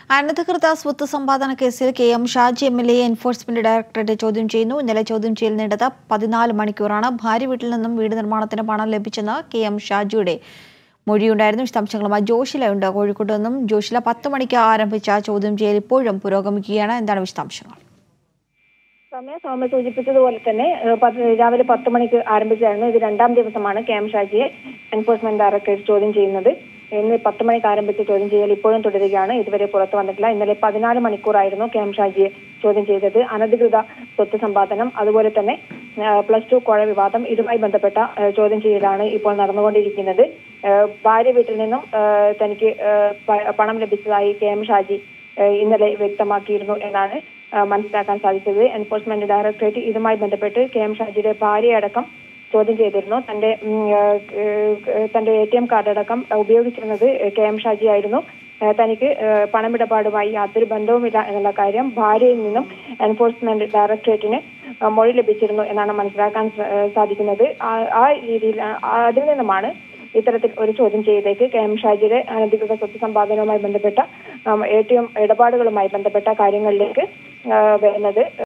അനധികൃത സ്വത്ത് സമ്പാദന കേസിൽ K M Shaji M L A enforcement directorate ചോദ്യം ചെയ്യുന്നു ഇന്നലെ ചോദ്യം ചെയ്യൽ നീണ്ടത് പതിനാല് മണിക്കൂറാണ് ഭാര്യ വീട്ടിൽ നിന്നും വീട് നിർമ്മാണത്തിന് പണം ലഭിച്ചെന്ന് കെ എം ഷാജിയുടെ മൊഴിയുണ്ടായിരുന്നു വിശദാംശങ്ങളുമായി ജോഷിലയുണ്ട് കോഴിക്കോട്ട് നിന്നും ജോഷില പത്ത് മണിക്ക് ആരംഭിച്ച ചോദ്യം ചെയ്യൽ ഇപ്പോഴും പുരോഗമിക്കുകയാണ് എന്താണ് വിശദാംശങ്ങൾ സമയ സൗമ്യ സൂചിപ്പിച്ചതുപോലെ തന്നെ ഏഹ്, പത്ത് രാവിലെ പത്ത് മണിക്ക് ആരംഭിച്ചായിരുന്നു ഇത് രണ്ടാം ദിവസമാണ് കെ എം ഷാജിയെ എൻഫോഴ്സ്മെന്റ് ഡയറക്ടറേറ്റ് ചോദ്യം ചെയ്യുന്നത് ഇന്ന് പത്ത് മണിക്ക് ആരംഭിച്ച ചോദ്യം ചെയ്യൽ ഇപ്പോഴും തുടരുകയാണ് ഇതുവരെ പുറത്തു വന്നിട്ടില്ല ഇന്നലെ പതിനാല് മണിക്കൂറായിരുന്നു കെ എം ഷാജിയെ ചോദ്യം ചെയ്തത് അനധികൃത സ്വത്ത് സമ്പാദനം അതുപോലെ തന്നെ പ്ലസ് ടു കോഴ വിവാദം ഇതുമായി ബന്ധപ്പെട്ട ഏഹ്, ചോദ്യം ചെയ്യലാണ് ഇപ്പോൾ നടന്നുകൊണ്ടിരിക്കുന്നത് ഏഹ്, ഭാര്യ വീട്ടിൽ നിന്നും ഏഹ്, തനിക്ക് ഏഹ്, പ- പണം ലഭിച്ചതായി കെ എം ഷാജി ഏഹ്, ഇന്നലെ വ്യക്തമാക്കിയിരുന്നു എന്നാണ് ആ, മനസ്സിലാക്കാൻ സാധിച്ചത് എൻഫോഴ്സ്മെന്റ് ഡയറക്ടറേറ്റ് ഇതുമായി ബന്ധപ്പെട്ട് കെ എം ഷാജിയുടെ ഭാര്യയടക്കം ചോദ്യം ചെയ്തിരുന്നു തന്റെ ഉം, ഏഹ്, ഏഹ്, തന്റെ എ ടി എം കാർഡ് അടക്കം ഉപയോഗിച്ചിരുന്നത് കെ എം ഷാജി ആയിരുന്നു ഏഹ്, തനിക്ക് ഏഹ്, പണമിടപാടുമായി യാതൊരു ബന്ധവുമില്ല എന്നുള്ള കാര്യം ഭാര്യയിൽ നിന്നും എൻഫോഴ്സ്മെന്റ് ഡയറക്ടറേറ്റിന് ആ, മൊഴി ലഭിച്ചിരുന്നു എന്നാണ് മനസ്സിലാക്കാൻ സ- ഏഹ്, സാധിക്കുന്നത് ആ- ആ രീതിയിൽ ആ- അതിൽ നിന്നുമാണ് ഇത്തരത്തിൽ ഒരു ചോദ്യം ചെയ്തേക്ക് കെ എം ഷാജിയുടെ അനധികൃത സ്വത്ത് സമ്പാദനവുമായി ബന്ധപ്പെട്ട എ ടി എം ഇടപാടുകളുമായി ബന്ധപ്പെട്ട കാര്യങ്ങളിലേക്ക് ആ, വരുന്നത്